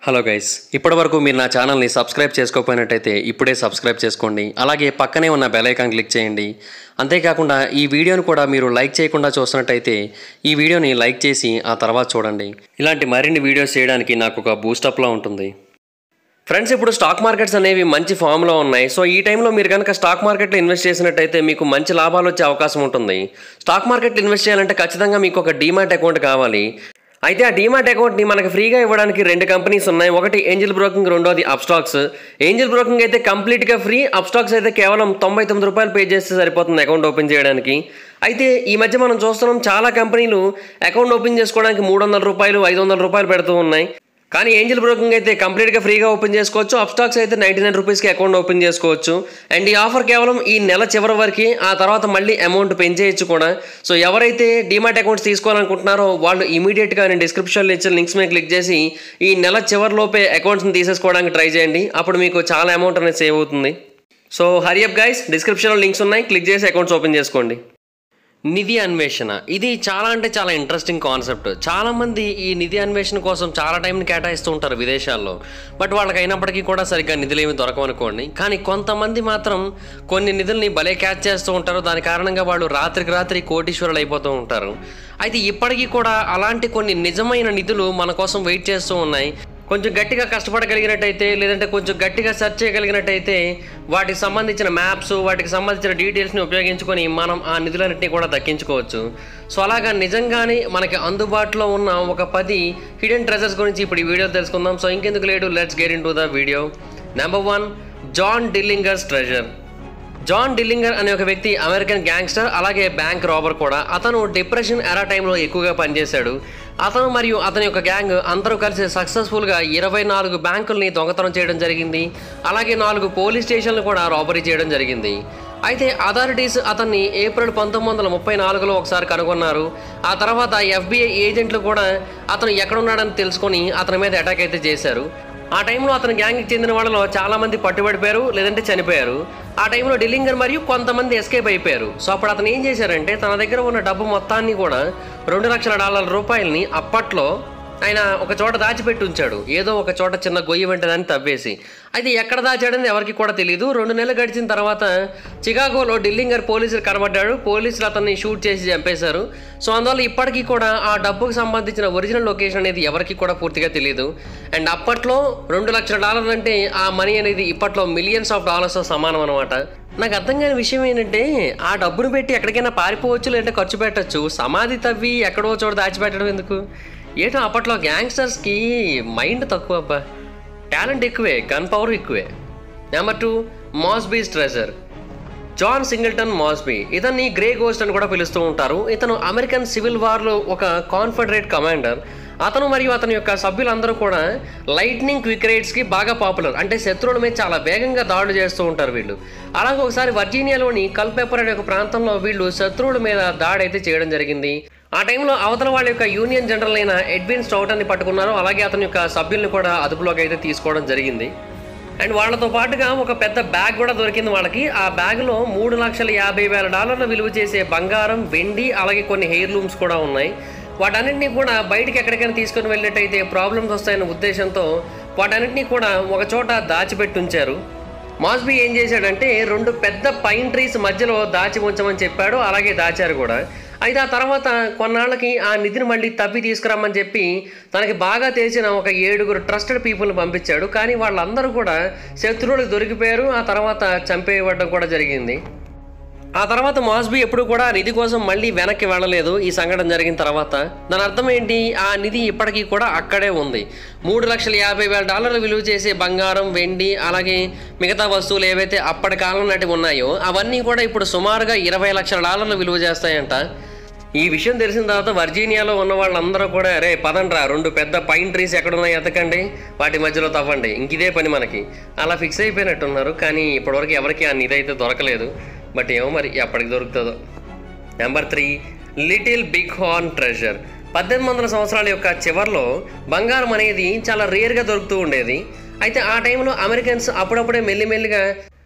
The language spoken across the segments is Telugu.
హలో గైస్ ఇప్పటివరకు మీరు నా ఛానల్ని సబ్స్క్రైబ్ చేసుకోకపోయినట్టయితే ఇప్పుడే సబ్స్క్రైబ్ చేసుకోండి అలాగే పక్కనే ఉన్న బెల్ ఐకాన్ క్లిక్ చేయండి అంతేకాకుండా ఈ వీడియోను కూడా మీరు లైక్ చేయకుండా చూస్తున్నట్టయితే ఈ వీడియోని లైక్ చేసి ఆ తర్వాత చూడండి ఇలాంటి మరిన్ని వీడియోస్ చేయడానికి నాకు ఒక బూస్టప్లా ఉంటుంది ఫ్రెండ్స్ ఇప్పుడు స్టాక్ మార్కెట్స్ అనేవి మంచి ఫామ్లో ఉన్నాయి సో ఈ టైంలో మీరు కనుక స్టాక్ మార్కెట్లో ఇన్వెస్ట్ చేసినట్టయితే మీకు మంచి లాభాలు వచ్చే అవకాశం ఉంటుంది స్టాక్ మార్కెట్లో ఇన్వెస్ట్ చేయాలంటే ఖచ్చితంగా మీకు ఒక డీమాట్ అకౌంట్ కావాలి అయితే ఆ డీమాట్ అకౌంట్ని మనకి ఫ్రీగా ఇవ్వడానికి రెండు కంపెనీస్ ఉన్నాయి ఒకటి ఏంజిల్ బ్రోకింగ్ రెండోది అప్స్టాక్స్ ఏంజిల్ బ్రోకింగ్ అయితే కంప్లీట్గా ఫ్రీ అప్స్టాక్స్ అయితే కేవలం తొంభై తొమ్మిది రూపాయలు పే చేస్తే సరిపోతుంది అకౌంట్ ఓపెన్ చేయడానికి అయితే ఈ మధ్య మనం చూస్తున్నాం చాలా కంపెనీలు అకౌంట్ ఓపెన్ చేసుకోవడానికి మూడు వందల రూపాయలు ఐదు వందల రూపాయలు పెడుతూ ఉన్నాయి కానీ ఏంజిల్ బ్రోకింగ్ అయితే కంప్లీట్గా ఫ్రీగా ఓపెన్ చేసుకోవచ్చు అప్స్టాక్స్ అయితే నైంటీ నైన్ రూపీస్కి అకౌంట్ ఓపెన్ చేసుకోవచ్చు అండ్ ఈ ఆఫర్ కేవలం ఈ నెల చివరి వరకు ఆ తర్వాత మళ్ళీ అమౌంట్ పెంచేయచ్చు కూడా సో ఎవరైతే డిమాట్ అకౌంట్స్ తీసుకోవాలనుకుంటున్నారో వాళ్ళు ఇమీడియట్గా నేను డిస్క్రిప్షన్లో ఇచ్చిన లింక్స్ మీద క్లిక్ చేసి ఈ నెల చివరిలోపే అకౌంట్స్ని తీసేసుకోవడానికి ట్రై చేయండి అప్పుడు మీకు చాలా అమౌంట్ అనేది సేవ్ అవుతుంది సో హరియప్ గైస్ డిస్క్రిప్షన్లో లింక్స్ ఉన్నాయి క్లిక్ చేసి అకౌంట్స్ ఓపెన్ చేసుకోండి నిధి అన్వేషణ ఇది చాలా అంటే చాలా ఇంట్రెస్టింగ్ కాన్సెప్ట్ చాలా మంది ఈ నిధి అన్వేషణ కోసం చాలా టైంని కేటాయిస్తూ ఉంటారు విదేశాల్లో బట్ వాళ్ళకి అయినప్పటికీ కూడా సరిగ్గా నిధులు ఏమి దొరకవనుకోండి కానీ కొంతమంది మాత్రం కొన్ని నిధుల్ని భలే క్యాచ్ చేస్తూ ఉంటారు దాని కారణంగా వాళ్ళు రాత్రికి రాత్రి కోటీశ్వరులు అయిపోతూ ఉంటారు అయితే ఇప్పటికీ కూడా అలాంటి కొన్ని నిజమైన నిధులు మన కోసం వెయిట్ చేస్తూ ఉన్నాయి కొంచెం గట్టిగా కష్టపడగలిగినట్టయితే లేదంటే కొంచెం గట్టిగా సెర్చ్ చేయగలిగినట్టయితే వాటికి సంబంధించిన మ్యాప్స్ వాటికి సంబంధించిన డీటెయిల్స్ని ఉపయోగించుకొని మనం ఆ నిధులన్నింటినీ కూడా దక్కించుకోవచ్చు సో అలాగా నిజంగానే మనకి అందుబాటులో ఉన్న ఒక పది హిడెన్ ట్రెజర్స్ గురించి ఇప్పుడు ఈ వీడియో తెలుసుకుందాం సో ఇంకెందుకు లేడు let's get into the video number one John Dillinger's treasure John Dillinger అనే ఒక వ్యక్తి అమెరికన్ గ్యాంగ్స్టర్ అలాగే బ్యాంక్ రాబర్ కూడా అతను డిప్రెషన్ ఎరా టైంలో ఎక్కువగా పనిచేశాడు అతను మరియు అతని యొక్క గ్యాంగ్ అందరూ కలిసి సక్సెస్ఫుల్గా ఇరవై నాలుగు బ్యాంకుల్ని దొంగతనం చేయడం జరిగింది అలాగే నాలుగు పోలీస్ స్టేషన్లు కూడా రాబరీ చేయడం జరిగింది అయితే అథారిటీస్ అతన్ని ఏప్రిల్ పంతొమ్మిది వందల ముప్పై నాలుగులో ఒకసారి కనుగొన్నారు ఆ తర్వాత ఎఫ్బిఐ ఏజెంట్లు కూడా అతను ఎక్కడున్నాడని తెలుసుకొని అతని మీద అటాక్ అయితే చేశారు ఆ టైంలో అతని గ్యాంగ్కి చెందిన వాళ్ళలో చాలా మంది పట్టుబడిపోయారు లేదంటే చనిపోయారు ఆ టైంలో డిల్లింగర్ మరియు కొంతమంది ఎస్కేప్ అయిపోయారు సో అప్పుడు అతను ఏం చేశారంటే తన దగ్గర ఉన్న డబ్బు మొత్తాన్ని కూడా రెండు లక్షల డాలర్ల రూపాయలని అప్పట్లో ఆయన ఒక చోట దాచిపెట్టి ఉంచాడు ఏదో ఒక చోట చిన్న గొయ్యి వెంటదని తవ్వేసి అయితే ఎక్కడ దాచాడని ఎవరికి కూడా తెలియదు రెండు నెలలు గడిచిన తర్వాత చికాగోలో డిల్లింగర్ పోలీసులు కనబడ్డాడు పోలీసులు అతన్ని షూట్ చేసి చంపేశారు సో అందువల్ల ఇప్పటికీ కూడా ఆ డబ్బుకు సంబంధించిన ఒరిజినల్ లొకేషన్ అనేది ఎవరికి కూడా పూర్తిగా తెలియదు అండ్ అప్పట్లో రెండు లక్షల డాలర్లు అంటే ఆ మనీ అనేది ఇప్పట్లో మిలియన్స్ ఆఫ్ డాలర్స్ సమానం అనమాట నాకు అర్థం కాని విషయం ఏంటంటే ఆ డబ్బును పెట్టి ఎక్కడికైనా పారిపోవచ్చు లేదంటే ఖర్చు పెట్టచ్చు సమాధి తవ్వి ఎక్కడో చోట దాచిపెట్టడం ఎందుకు ఏటో అప్పట్లో గ్యాంగ్స్టర్స్కి మైండ్ తక్కువ అబ్బా టాలెంట్ ఎక్కువే గన్ పవర్ ఎక్కువే number two Mosby's treasure John Singleton Mosby ఇతన్ని గ్రే గోస్ట్ అని కూడా పిలుస్తూ ఉంటారు ఇతను అమెరికన్ సివిల్ వార్లో ఒక కాన్ఫెడరేట్ కమాండర్ అతను మరియు అతని యొక్క సభ్యులందరూ కూడా లైట్నింగ్ క్విక్ రైడ్స్కి బాగా పాపులర్ అంటే శత్రువుల మీద చాలా వేగంగా దాడులు చేస్తూ ఉంటారు వీళ్ళు అలాగే ఒకసారి వర్జీనియాలోని కల్పెప్పర్ అనే ఒక ప్రాంతంలో వీళ్ళు శత్రువుల మీద దాడి అయితే చేయడం జరిగింది ఆ టైంలో అవతల వాళ్ళ యొక్క యూనియన్ జనరల్ అయిన ఎడ్విన్ స్టౌటన్ని పట్టుకున్నారు అలాగే అతని యొక్క సభ్యుల్ని కూడా అదుపులోకి అయితే తీసుకోవడం జరిగింది అండ్ వాళ్ళతో పాటుగా ఒక పెద్ద బ్యాగ్ కూడా దొరికింది వాళ్ళకి ఆ బ్యాగ్లో మూడు లక్షల యాభై వేల డాలర్ల విలువ చేసే బంగారం వెండి అలాగే కొన్ని హెయిర్ లూమ్స్ కూడా ఉన్నాయి వాటన్నింటినీ కూడా బయటికి ఎక్కడికైనా తీసుకొని వెళ్ళినట్టయితే ప్రాబ్లమ్స్ వస్తాయన్న ఉద్దేశంతో వాటన్నింటినీ కూడా ఒక చోట దాచిపెట్టి ఉంచారు మాస్బీ ఏం చేశాడంటే రెండు పెద్ద పైన్ ట్రీస్ మధ్యలో దాచి ఉంచమని చెప్పాడు అలాగే దాచారు కూడా అయితే ఆ తర్వాత కొన్నాళ్ళకి ఆ నిధిని మళ్ళీ తవ్వి తీసుకురమ్మని చెప్పి తనకి బాగా తెలిసిన ఒక ఏడుగురు ట్రస్టెడ్ పీపుల్ని పంపించాడు కానీ వాళ్ళందరూ కూడా శత్రువులకు దొరికిపోయారు ఆ తర్వాత చంపేయబడడం కూడా జరిగింది ఆ తర్వాత మాస్బీ ఎప్పుడు కూడా నిధి కోసం మళ్ళీ వెనక్కి వెళ్ళలేదు ఈ సంఘటన జరిగిన తర్వాత దాని అర్థం ఏంటి ఆ నిధి ఇప్పటికీ కూడా అక్కడే ఉంది మూడు లక్షల యాభై వేల డాలర్లు విలువ చేసే బంగారం వెండి అలాగే మిగతా వస్తువులు ఏవైతే అప్పటి కాలం నాటి ఉన్నాయో అవన్నీ కూడా ఇప్పుడు సుమారుగా ఇరవై లక్షల డాలర్లు విలువ చేస్తాయంట ఈ విషయం తెలిసిన తర్వాత వర్జీనియాలో ఉన్న వాళ్ళందరూ కూడా అరే పదండ్రా రెండు పెద్ద పైన్ ట్రీస్ ఎక్కడున్నాయి ఎతకండి వాటి మధ్యలో తవ్వండి ఇంక ఇదే పని మనకి అలా ఫిక్స్ అయిపోయినట్టున్నారు కానీ ఇప్పటివరకు ఎవరికి ఆ నిధి అయితే దొరకలేదు బట్ ఏమో మరి ఎప్పటికి దొరుకుతుందో number three Little Big Horn treasure పద్దెనిమిది వందల సంవత్సరాల యొక్క చివరిలో బంగారం అనేది చాలా రేర్గా దొరుకుతూ ఉండేది అయితే ఆ టైంలో అమెరికన్స్ అప్పుడప్పుడే మెల్లిమెల్లిగా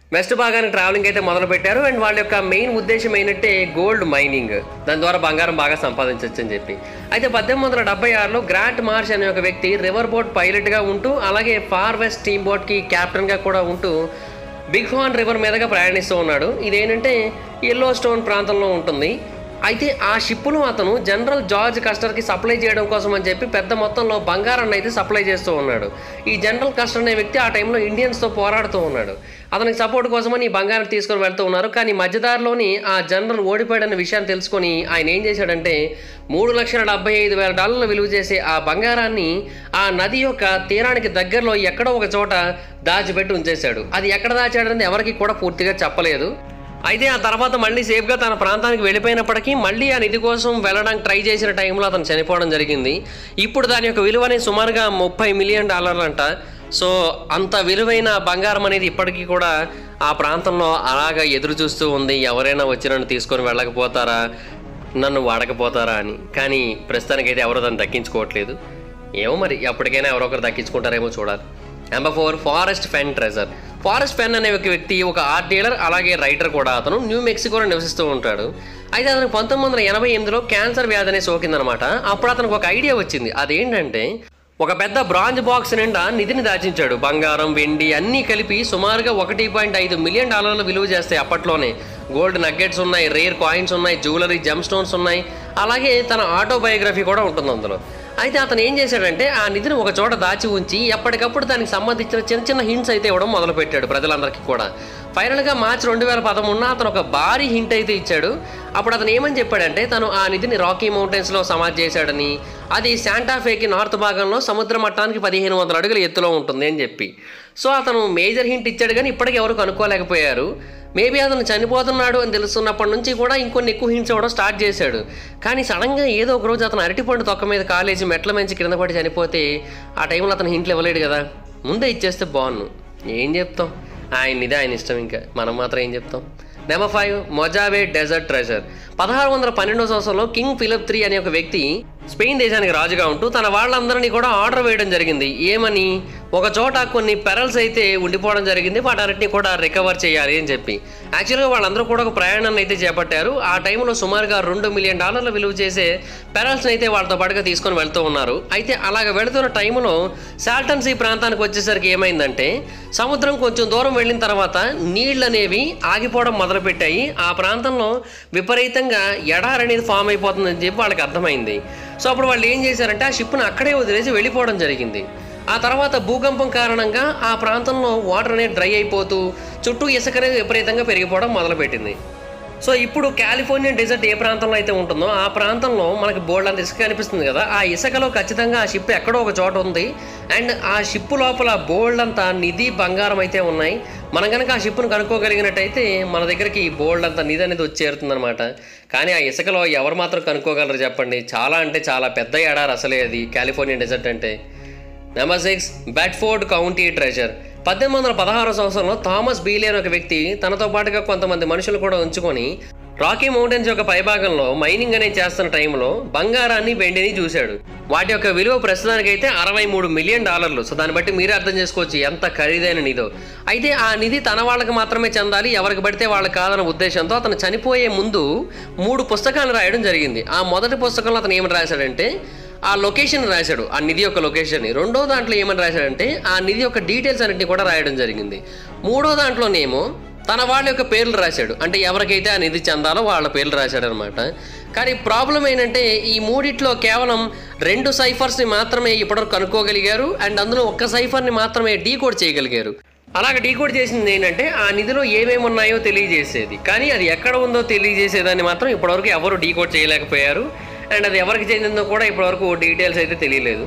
వెస్ట్ భాగానికి ట్రావెలింగ్ అయితే మొదలు పెట్టారు అండ్ వాళ్ళ యొక్క మెయిన్ ఉద్దేశం ఏంటంటే గోల్డ్ మైనింగ్ దాని ద్వారా బంగారం బాగా సంపాదించవచ్చు అని చెప్పి అయితే పద్దెనిమిది వందల డెబ్బై ఆరులో గ్రాంట్ మార్ష్ అనే ఒక వ్యక్తి రివర్ బోట్ పైలట్గా ఉంటూ అలాగే ఫార్ వెస్ట్ స్టీమ్ బోట్కి క్యాప్టెన్గా కూడా ఉంటూ బిగ్ హాన్ రివర్ మీదుగా ప్రయాణిస్తూ ఉన్నాడు ఇదేంటంటే ఎల్లో స్టోన్ ప్రాంతంలో ఉంటుంది అయితే ఆ షిప్పును అతను జనరల్ జార్జ్ కస్టర్కి సప్లై చేయడం కోసం అని చెప్పి పెద్ద మొత్తంలో బంగారాన్ని అయితే సప్లై చేస్తూ ఉన్నాడు ఈ జనరల్ కస్టర్ అనే వ్యక్తి ఆ టైంలో ఇండియన్స్తో పోరాడుతూ ఉన్నాడు అతనికి సపోర్ట్ కోసమని ఈ బంగారం తీసుకొని వెళ్తూ ఉన్నారు కానీ మధ్యదారిలోని ఆ జనరల్ ఓడిపోయాడన్న విషయాన్ని తెలుసుకొని ఆయన ఏం చేశాడంటే మూడు లక్షల డెబ్బై ఐదు వేల డాలర్లు విలువ చేసే ఆ బంగారాన్ని ఆ నది యొక్క తీరానికి దగ్గరలో ఎక్కడో ఒక చోట దాచిపెట్టి ఉంచేశాడు అది ఎక్కడ దాచాడనేది ఎవరికి కూడా పూర్తిగా చెప్పలేదు అయితే ఆ తర్వాత మళ్ళీ సేఫ్గా తన ప్రాంతానికి వెళ్ళిపోయినప్పటికీ మళ్ళీ ఆ నిధి కోసం వెళ్ళడానికి ట్రై చేసిన టైంలో అతను చనిపోవడం జరిగింది ఇప్పుడు దాని యొక్క విలువని సుమారుగా ముప్పై మిలియన్ డాలర్లు అంట సో అంత విలువైన బంగారం అనేది ఇప్పటికీ కూడా ఆ ప్రాంతంలో అలాగా ఎదురు చూస్తూ ఉంది ఎవరైనా వచ్చి నన్ను తీసుకొని వెళ్ళకపోతారా నన్ను వాడకపోతారా అని కానీ ప్రస్తుతానికైతే ఎవరు దాన్ని దక్కించుకోవట్లేదు ఏమో మరి ఎప్పటికైనా ఎవరో ఒకరు దక్కించుకుంటారేమో చూడాలి number four Forrest Fenn treasure Forrest Fenn అనే ఒక వ్యక్తి ఒక ఆర్ట్ డీలర్ అలాగే రైటర్ కూడా అతను న్యూ మెక్సికోలో నివసిస్తూ ఉంటాడు అయితే అతనికి పంతొమ్మిది వందల ఎనభై ఎనిమిదిలో క్యాన్సర్ వ్యాధి అనేది సోకిందనమాట అప్పుడు అతనికి ఒక ఐడియా వచ్చింది అదేంటంటే ఒక పెద్ద బ్రాంజ్ బాక్స్ నిండా నిధిని దాచించాడు బంగారం వెండి అన్నీ కలిపి సుమారుగా ఒకటి పాయింట్ ఐదు మిలియన్ డాలర్లు విలువ చేస్తాయి అప్పట్లోనే గోల్డ్ నగ్గెట్స్ ఉన్నాయి రేర్ కాయిన్స్ ఉన్నాయి జ్యువెలరీ జెమ్ స్టోన్స్ ఉన్నాయి అలాగే తన ఆటోబయోగ్రఫీ కూడా ఉంటుంది అందులో అయితే అతను ఏం చేశాడంటే ఆ నిధిని ఒక చోట దాచి ఉంచి ఎప్పటికప్పుడు దానికి సంబంధించిన చిన్న చిన్న హింట్స్ అయితే ఇవ్వడం మొదలుపెట్టాడు ప్రజలందరికీ కూడా ఫైనల్గా మార్చి రెండు వేల పదమూడున అతను ఒక భారీ హింట్ అయితే ఇచ్చాడు అప్పుడు అతను ఏమని చెప్పాడంటే తను ఆ నిధిని రాకీ మౌంటైన్స్లో సమాధి చేశాడని అది శాంటాఫేకి నార్త్ భాగంలో సముద్ర మట్టానికి పదిహేను వందల అడుగుల ఎత్తులో ఉంటుంది అని చెప్పి సో అతను మేజర్ హింట్ ఇచ్చాడు కానీ ఇప్పటికీ ఎవరు కనుక్కోలేకపోయారు మేబీ అతను చనిపోతున్నాడు అని తెలుస్తున్నప్పటి నుంచి కూడా ఇంకొన్ని ఎక్కువ హింట్స్ ఇవ్వడం స్టార్ట్ చేశాడు కానీ సడన్గా ఏదో ఒక రోజు అతను అరటిపండు తొక్క మీద కాలేజీ మెట్ల మంచి కింద పడి చనిపోతే ఆ టైంలో అతను హింట్లు ఇవ్వలేడు కదా ముందే ఇచ్చేస్తే బాగున్ను ఏం చెప్తాం ఆయన ఇదే ఆయన ఇష్టం ఇంకా మనం మాత్రం ఏం చెప్తాం number five Mojave Desert treasure పదహారు వందల పన్నెండో సంవత్సరంలో కింగ్ ఫిలిప్ త్రీ అనే ఒక వ్యక్తి స్పెయిన్ దేశానికి రాజుగా ఉంటూ తన వాళ్ళందరినీ కూడా ఆర్డర్ వేయడం జరిగింది ఏమని ఒక చోట కొన్ని పెరల్స్ అయితే ఉండిపోవడం జరిగింది వాటన్నిటిని కూడా రికవర్ చేయాలి అని చెప్పి యాక్చువల్గా వాళ్ళందరూ కూడా ఒక ప్రయాణాన్ని అయితే చేపట్టారు ఆ టైంలో సుమారుగా రెండు మిలియన్ డాలర్ల విలువ చేసే పెరల్స్ని అయితే వాళ్ళతో పాటుగా తీసుకొని వెళ్తూ ఉన్నారు అయితే అలాగ వెళుతున్న టైంలో సాల్టన్ సీ ప్రాంతానికి వచ్చేసరికి ఏమైందంటే సముద్రం కొంచెం దూరం వెళ్ళిన తర్వాత నీళ్ళు అనేవి ఆగిపోవడం మొదలుపెట్టాయి ఆ ప్రాంతంలో విపరీతంగా ఎడారి అనేది ఫామ్ అయిపోతుందని చెప్పి వాళ్ళకి అర్థమైంది సో అప్పుడు వాళ్ళు ఏం చేశారంటే ఆ షిప్ను అక్కడే వదిలేసి వెళ్ళిపోవడం జరిగింది ఆ తర్వాత భూకంపం కారణంగా ఆ ప్రాంతంలో వాటర్ అనేది డ్రై అయిపోతూ చుట్టూ ఇసుక అనేది విపరీతంగా పెరిగిపోవడం మొదలుపెట్టింది సో ఇప్పుడు కాలిఫోర్నియన్ డెజర్ట్ ఏ ప్రాంతంలో అయితే ఉంటుందో ఆ ప్రాంతంలో మనకి బోల్డ్ అంత ఇసుక కనిపిస్తుంది కదా ఆ ఇసుకలో ఖచ్చితంగా ఆ షిప్ ఎక్కడో ఒక చోట ఉంది అండ్ ఆ షిప్ లోపల బోల్డ్ అంతా నిధి బంగారం అయితే ఉన్నాయి మనం కనుక ఆ షిప్ను కనుక్కోగలిగినట్టయితే మన దగ్గరికి బోల్డ్ అంత నిధి అనేది వచ్చేరుతుందనమాట కానీ ఆ ఇసుకలో ఎవరు మాత్రం కనుక్కోగలరు చెప్పండి చాలా అంటే చాలా పెద్ద ఎడారి అసలే అది కాలిఫోర్నియన్ డెజర్ట్ అంటే number six Bedford County treasure పద్దెనిమిది వందల పదహారు సంవత్సరంలో థామస్ బీలీ అనే ఒక వ్యక్తి తనతో పాటుగా కొంతమంది మనుషులు కూడా ఉంచుకొని రాకీ మౌంటైన్స్ యొక్క పైభాగంలో మైనింగ్ అనేది చేస్తున్న టైంలో బంగారాన్ని వెండిని చూశాడు వాటి యొక్క విలువ ప్రస్తుతానికైతే అరవై మూడు మిలియన్ డాలర్లు సో దాన్ని బట్టి మీరే అర్థం చేసుకోవచ్చు ఎంత ఖరీదైన నిధో అయితే ఆ నిధి తన వాళ్ళకి మాత్రమే చెందాలి ఎవరికి పడితే వాళ్ళకి కాదన్న ఉద్దేశంతో అతను చనిపోయే ముందు మూడు పుస్తకాలు రాయడం జరిగింది ఆ మొదటి పుస్తకంలో అతను ఏమని రాశాడంటే ఆ లొకేషన్ రాశాడు ఆ నిధి యొక్క లొకేషన్ని రెండో దాంట్లో ఏమని రాశాడంటే ఆ నిధి యొక్క డీటెయిల్స్ అన్నింటినీ కూడా రాయడం జరిగింది మూడో దాంట్లోనేమో తన వాళ్ళ యొక్క పేర్లు రాశాడు అంటే ఎవరికైతే ఆ నిధి చెందాలో వాళ్ళ పేర్లు రాశాడు అనమాట కానీ ప్రాబ్లం ఏంటంటే ఈ మూడిట్లో కేవలం రెండు సైఫర్స్ని మాత్రమే ఇప్పటివరకు కనుక్కోగలిగారు అండ్ అందులో ఒక్క సైఫర్ని మాత్రమే డీకోడ్ చేయగలిగారు అలాగ డీకోడ్ చేసింది ఏంటంటే ఆ నిధిలో ఏమేమి ఉన్నాయో తెలియజేసేది కానీ అది ఎక్కడ ఉందో తెలియజేసేదాన్ని మాత్రం ఇప్పటివరకు ఎవరు డీకోడ్ చేయలేకపోయారు అండ్ అది ఎవరికి చెందిందో కూడా ఇప్పటివరకు డీటెయిల్స్ అయితే తెలియలేదు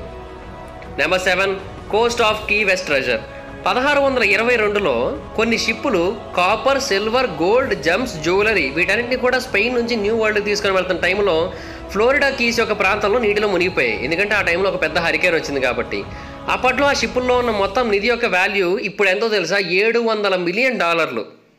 number seven coast of Key West treasure పదహారు వందల ఇరవై రెండులో కొన్ని షిప్పులు copper silver gold gems jewellery వీటన్నిటిని కూడా స్పెయిన్ నుంచి న్యూ వరల్డ్ తీసుకొని వెళ్తున్న టైంలో ఫ్లోరిడా కీస్ యొక్క ప్రాంతంలో నీటిలో మునిగిపోయాయి ఎందుకంటే ఆ టైంలో ఒక పెద్ద హరికేన్ వచ్చింది కాబట్టి అప్పట్లో ఆ షిప్పుల్లో ఉన్న మొత్తం నిధి యొక్క వాల్యూ ఇప్పుడు ఎంతో తెలుసా ఏడు వందల మిలియన్ డాలర్లు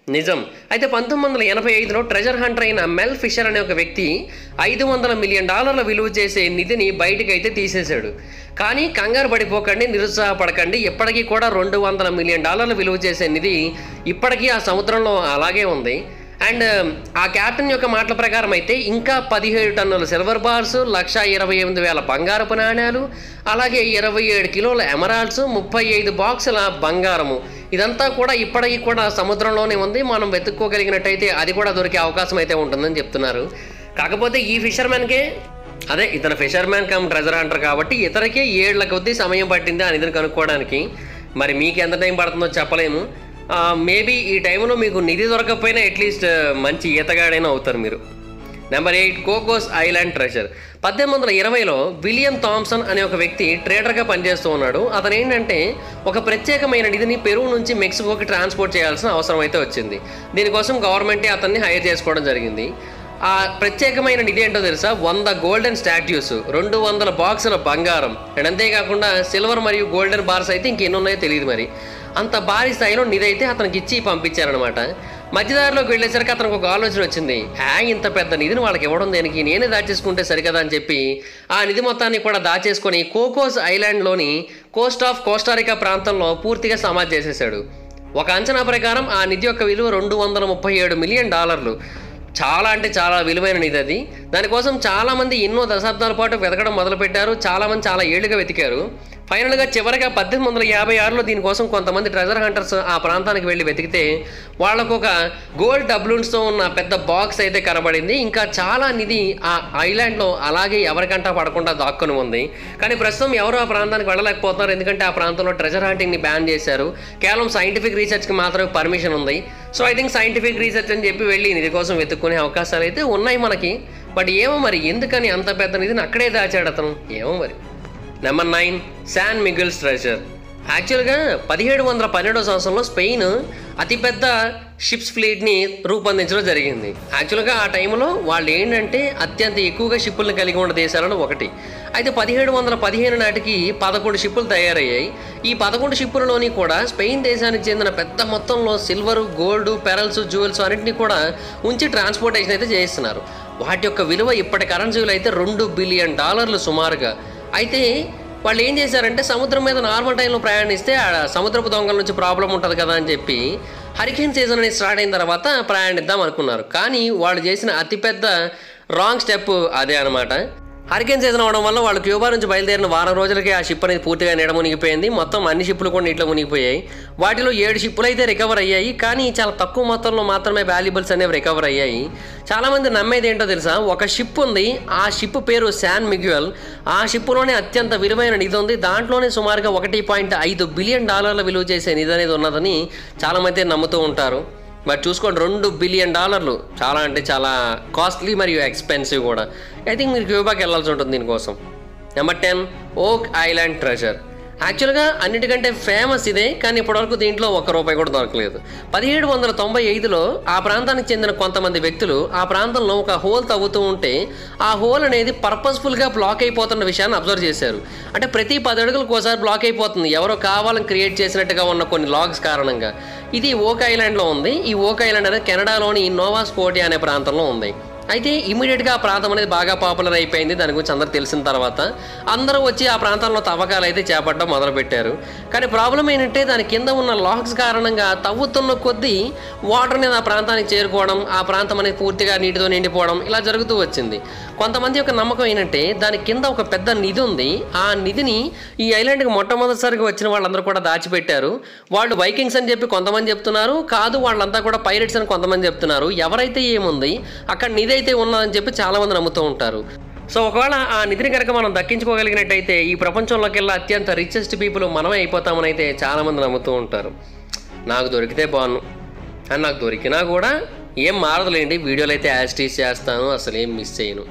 నిజం అయితే పంతొమ్మిది వందల ఎనభై ఐదులో ట్రెజర్ హంటర్ అయిన మెల్ ఫిషర్ అనే ఒక వ్యక్తి ఐదు వందల మిలియన్ డాలర్ల విలువ చేసే నిధిని బయటికి అయితే తీసేశాడు కానీ కంగారు పడిపోకండి నిరుత్సాహపడకండి ఇప్పటికీ కూడా రెండు వందల మిలియన్ డాలర్ల విలువ చేసే నిధి ఇప్పటికీ ఆ సముద్రంలో అలాగే ఉంది అండ్ ఆ క్యాప్టెన్ యొక్క మాటల ప్రకారం అయితే ఇంకా పదిహేడు టన్నుల సిల్వర్ బార్స్ లక్ష ఇరవై ఎనిమిది వేల బంగారపు నాణ్యాలు అలాగే ఇరవై ఏడు కిలోల ఎమరాల్డ్స్ ముప్పై ఐదు బాక్సుల బంగారము ఇదంతా కూడా ఇప్పటికీ కూడా సముద్రంలోనే ఉంది మనం వెతుక్కోగలిగినట్టయితే అది కూడా దొరికే అవకాశం అయితే ఉంటుందని చెప్తున్నారు కాకపోతే ఈ ఫిషర్మెన్కే అదే ఇతను ఫిషర్మ్యాన్ కమ్ ట్రెజర్ హంటర్ కాబట్టి ఇతరకే ఏళ్ల కొద్దీ సమయం పట్టింది ఆ నిధిని కనుక్కోవడానికి మరి మీకు ఎంత టైం పడుతుందో చెప్పలేము మేబీ ఈ టైంలో మీకు నిధి దొరకకపోయినా అట్లీస్ట్ మంచి ఈతగాడైనా అవుతారు మీరు number eight Cocos Island treasure పద్దెనిమిది వందల ఇరవైలో విలియం థామ్సన్ అనే ఒక వ్యక్తి ట్రేడర్గా పనిచేస్తూ ఉన్నాడు అతను ఏంటంటే ఒక ప్రత్యేకమైన నిధిని పెరువు నుంచి మెక్సికోకి ట్రాన్స్పోర్ట్ చేయాల్సిన అవసరం అయితే వచ్చింది దీనికోసం గవర్నమెంటే అతన్ని హైర్ చేసుకోవడం జరిగింది ఆ ప్రత్యేకమైన నిధి ఏంటో తెలుసా వంద గోల్డెన్ స్టాట్యూస్ రెండు వందల బాక్సుల బంగారం అండ్ అంతేకాకుండా సిల్వర్ మరియు గోల్డెన్ బార్స్ అయితే ఇంకెన్ని ఉన్నాయో తెలియదు మరి అంత భారీ స్థాయిలో నిధి అయితే అతనికి ఇచ్చి పంపించారనమాట మధ్యదారిలోకి వెళ్ళేసరికి అతనికి ఒక ఆలోచన వచ్చింది హ్యా ఇంత పెద్ద నిధిని వాళ్ళకి ఇవ్వడం దేనికి నేనే దాచేసుకుంటే సరికదా అని చెప్పి ఆ నిధి మొత్తాన్ని కూడా దాచేసుకొని కోకోస్ ఐలాండ్లోని కోస్ట్ ఆఫ్ కోస్టారికా ప్రాంతంలో పూర్తిగా సమాధి చేసేశాడు ఒక అంచనా ప్రకారం ఆ నిధి యొక్క విలువ రెండు వందల ముప్పై ఏడు మిలియన్ డాలర్లు చాలా అంటే చాలా విలువైన నిధి అది దానికోసం చాలామంది ఎన్నో దశాబ్దాల పాటు వెతకడం మొదలుపెట్టారు చాలామంది చాలా ఏళ్ళుగా వెతికారు ఫైనల్గా చివరిగా పద్దెనిమిది వందల యాభై ఆరులో దీనికోసం కొంతమంది ట్రెజర్ హంటర్స్ ఆ ప్రాంతానికి వెళ్ళి వెతికితే వాళ్ళకు ఒక గోల్డ్ డబ్లూన్స్తో ఉన్న పెద్ద బాక్స్ అయితే కనబడింది ఇంకా చాలా నిధి ఆ ఐలాండ్లో అలాగే ఎవరికంటా పడకుండా దాక్కుని ఉంది కానీ ప్రస్తుతం ఎవరు ఆ ప్రాంతానికి వెళ్ళలేకపోతున్నారు ఎందుకంటే ఆ ప్రాంతంలో ట్రెజర్ హంటింగ్ని బ్యాన్ చేశారు కేవలం సైంటిఫిక్ రీసెర్చ్కి మాత్రమే పర్మిషన్ ఉంది so I think scientific research అని చెప్పి వెళ్ళి నిధి కోసం వెతుక్కునే అవకాశాలు అయితే ఉన్నాయి మనకి బట్ ఏమో మరి ఎందుకని అంత పెద్ద నిధిని అక్కడే దాచాడు అతను ఏమో మరి number nine San Miguel's treasure యాక్చువల్గా పదిహేడు వందల పన్నెండో సంవత్సరంలో స్పెయిన్ అతిపెద్ద షిప్స్ ఫ్లీట్ని రూపొందించడం జరిగింది యాక్చువల్గా ఆ టైంలో వాళ్ళు ఏంటంటే అత్యంత ఎక్కువగా షిప్పులను కలిగి ఉన్న దేశాలలో ఒకటి అయితే పదిహేడు వందల పదిహేను నాటికి పదకొండు షిప్పులు తయారయ్యాయి ఈ పదకొండు షిప్పులలోని కూడా స్పెయిన్ దేశానికి చెందిన పెద్ద మొత్తంలో సిల్వర్ గోల్డ్ పెరల్స్ జ్యువెల్స్ అన్నింటినీ కూడా ఉంచి ట్రాన్స్పోర్టేషన్ అయితే చేయిస్తున్నారు వాటి యొక్క విలువ ఇప్పటి కరెన్సీలు అయితే రెండు బిలియన్ డాలర్లు సుమారుగా అయితే వాళ్ళు ఏం చేశారంటే సముద్రం మీద నార్మల్ టైంలో ప్రయాణిస్తే ఆ సముద్రపు దొంగల నుంచి ప్రాబ్లం ఉంటుంది కదా అని చెప్పి హరికేన్ సీజన్ అనేది స్టార్ట్ అయిన తర్వాత ప్రయాణిద్దాం అనుకున్నారు కానీ వాళ్ళు చేసిన అతిపెద్ద రాంగ్ స్టెప్ అదే అనమాట హరికేన్ సీజన్ అవడం వల్ల వాళ్ళు క్యూబా నుంచి బయలుదేరిన వారం రోజులకి ఆ షిప్ అనేది పూర్తిగా నీడ మునిగిపోయింది మొత్తం అన్ని షిప్పులు కూడా నీటిలో మునిగిపోయాయి వాటిలో ఏడు షిప్పులు అయితే రికవర్ అయ్యాయి కానీ చాలా తక్కువ మొత్తంలో మాత్రమే వాల్యుబుల్స్ అనేవి రికవర్ అయ్యాయి చాలామంది నమ్మేది ఏంటో తెలుసా ఒక షిప్ ఉంది ఆ షిప్ పేరు శాన్ మిగ్యువల్ ఆ షిప్లోనే అత్యంత విలువైన నిధి ఉంది దాంట్లోనే సుమారుగా ఒకటి పాయింట్ ఐదు బిలియన్ డాలర్ల విలువ చేసే నిధి అనేది ఉన్నదని చాలామంది నమ్ముతూ ఉంటారు బట్ చూసుకోండి రెండు బిలియన్ డాలర్లు చాలా అంటే చాలా కాస్ట్లీ మరియు ఎక్స్పెన్సివ్ కూడా ఐ థింక్ మీరు క్యూబాకి వెళ్ళాల్సి ఉంటుంది దీనికోసం number ten Oak Island treasure యాక్చువల్గా అన్నిటికంటే ఫేమస్ ఇదే కానీ ఇప్పటివరకు దీంట్లో ఒక్క రూపాయి కూడా దొరకలేదు పదిహేడు వందల తొంభై ఐదులో ఆ ప్రాంతానికి చెందిన కొంతమంది వ్యక్తులు ఆ ప్రాంతంలో ఒక హోల్ తవ్వుతూ ఉంటే ఆ హోల్ అనేది పర్పస్ఫుల్గా బ్లాక్ అయిపోతున్న విషయాన్ని అబ్జర్వ్ చేశారు అంటే ప్రతి పది అడుగులకు ఒకసారి బ్లాక్ అయిపోతుంది ఎవరో కావాలని క్రియేట్ చేసినట్టుగా ఉన్న కొన్ని లాగ్స్ కారణంగా ఇది ఓక్ ఐలాండ్లో ఉంది ఈ ఓక్ ఐలాండ్ అనేది కెనడాలోని నోవా స్కోటియా అనే ప్రాంతంలో ఉంది అయితే ఇమీడియట్గా ఆ ప్రాంతం అనేది బాగా పాపులర్ అయిపోయింది దాని గురించి అందరూ తెలిసిన తర్వాత అందరూ వచ్చి ఆ ప్రాంతంలో తవ్వకాలు అయితే చేపట్టడం మొదలుపెట్టారు కానీ ప్రాబ్లం ఏంటంటే దాని కింద ఉన్న లాక్స్ కారణంగా తవ్వుతున్న కొద్దీ వాటర్ అనేది ఆ ప్రాంతానికి చేరుకోవడం ఆ ప్రాంతం అనేది పూర్తిగా నీటితో నిండిపోవడం ఇలా జరుగుతూ వచ్చింది కొంతమంది యొక్క నమ్మకం ఏంటంటే దాని కింద ఒక పెద్ద నిధి ఉంది ఆ నిధిని ఈ ఐలాండ్కి మొట్టమొదటిసారిగా వచ్చిన వాళ్ళందరూ కూడా దాచిపెట్టారు వాళ్ళు వైకింగ్స్ అని చెప్పి కొంతమంది చెప్తున్నారు కాదు వాళ్ళంతా కూడా పైరెట్స్ అని కొంతమంది చెప్తున్నారు ఎవరైతే ఏముంది అక్కడ నిధి అయితే ఉన్నదని చెప్పి చాలామంది నమ్ముతూ ఉంటారు సో ఒకవేళ ఆ నిధిని కనుక మనం దక్కించుకోగలిగినట్టయితే ఈ ప్రపంచంలోకెల్లా అత్యంత రిచెస్ట్ పీపుల్ మనమే అయిపోతామని అయితే చాలామంది నమ్ముతూ ఉంటారు నాకు దొరికితే బాగున్నాను అని నాకు దొరికినా కూడా ఏం మారదులేండి వీడియోలు అయితే యాస్టీస్ చేస్తాను అసలు ఏం మిస్ చేయను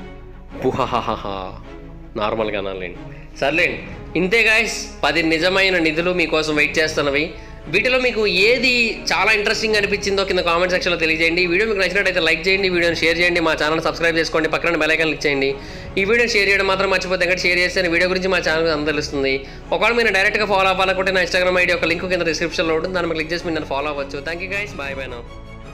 పుహహహహా నార్మల్గా అనాలండి సర్లేండి ఇంతే గాయస్ పది నిజమైన నిధులు మీకోసం వెయిట్ చేస్తున్నవి వీటిలో మీకు ఏది చాలా ఇంట్రెస్టింగ్ అనిపించిందో కింద కామెంట్ సెక్షన్లో తెలియజేయండి ఈ వీడియో మీకు నచ్చినట్టయితే లైక్ చేయండి ఈ వీడియోని షేర్ చేయండి మా ఛానల్ సబ్స్క్రైబ్ చేసుకోండి పక్కన బెల్ ఐకాన్ క్లిక్ చేయండి ఈ వీడియో షేర్ చేయడం మాత్రం మర్చిపోతే ఎక్కడ షేర్ చేస్తే వీడియో గురించి మా ఛానల్ అందరూ తెలుస్తుంది ఒకవేళ మీరు డైరెక్ట్గా ఫాలో అవ్వాలనుకుంటే నా ఇన్స్టాగ్రామ్ ఐడి ఒక లింక్ కింద డిస్క్రిప్షన్లో ఉంటుంది దాన్ని క్లిక్ చేసి మీరు నన్ను ఫాలో అవ్వచ్చు thank you guys bye bye నా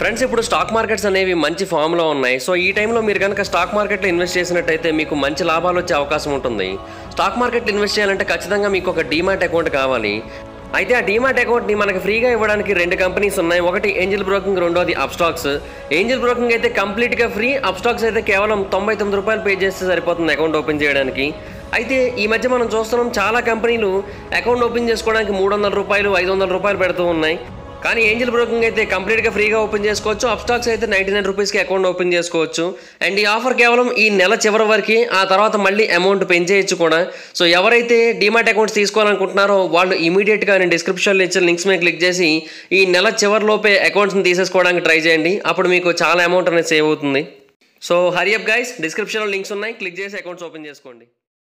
ఫ్రెండ్స్ ఇప్పుడు స్టాక్ మార్కెట్స్ అనేవి మంచి ఫామ్లో ఉన్నాయి సో ఈ టైంలో మీరు కనుక స్టాక్ మార్కెట్లో ఇన్వెస్ట్ చేసినట్టయితే మీకు మంచి లాభాలు వచ్చే అవకాశం ఉంటుంది స్టాక్ మార్కెట్లో ఇన్వెస్ట్ చేయాలంటే ఖచ్చితంగా మీకు ఒక డీమాట్ అకౌంట్ కావాలి అయితే ఆ డీమాట్ అకౌంట్ని మనకి ఫ్రీగా ఇవ్వడానికి రెండు కంపెనీస్ ఉన్నాయి ఒకటి ఏంజిల్ బ్రోకింగ్ రెండోది అప్స్టాక్స్ ఏంజిల్ బ్రోకింగ్ అయితే కంప్లీట్గా ఫ్రీ అప్స్టాక్స్ అయితే కేవలం తొంభై తొమ్మిది రూపాయలు పే చేస్తే సరిపోతుంది అకౌంట్ ఓపెన్ చేయడానికి అయితే ఈ మధ్య మనం చూస్తున్నాం చాలా కంపెనీలు అకౌంట్ ఓపెన్ చేసుకోవడానికి మూడు వందల రూపాయలు ఐదు వందల రూపాయలు పెడుతూ ఉన్నాయి కానీ ఏంజిల్ బ్రోకింగ్ అయితే కంప్లీట్గా ఫ్రీగా ఓపెన్ చేసుకోవచ్చు అప్స్టాక్స్ అయితే నైంటీ నైన్ రూపీస్కి అకౌంట్ ఓపెన్ చేసుకోవచ్చు అండ్ ఈ ఆఫర్ కేవలం ఈ నెల చివరి వరకు ఆ తర్వాత మళ్ళీ అమౌంట్ పెంచేయచ్చు కూడా సో ఎవరైతే డిమాట్ అకౌంట్స్ తీసుకోవాలనుకుంటున్నారో వాళ్ళు ఇమీడియట్గా నేను డిస్క్రిప్షన్లో ఇచ్చిన లింక్స్ మీద క్లిక్ చేసి ఈ నెల చివరిలోపే అకౌంట్స్ని తీసేసుకోవడానికి ట్రై చేయండి అప్పుడు మీకు చాలా అమౌంట్ అనేది సేవ్ అవుతుంది సో హరియప్ గైస్ డిస్క్రిప్షన్లో లింక్స్ ఉన్నాయి క్లిక్ చేసి అకౌంట్స్ ఓపెన్ చేసుకోండి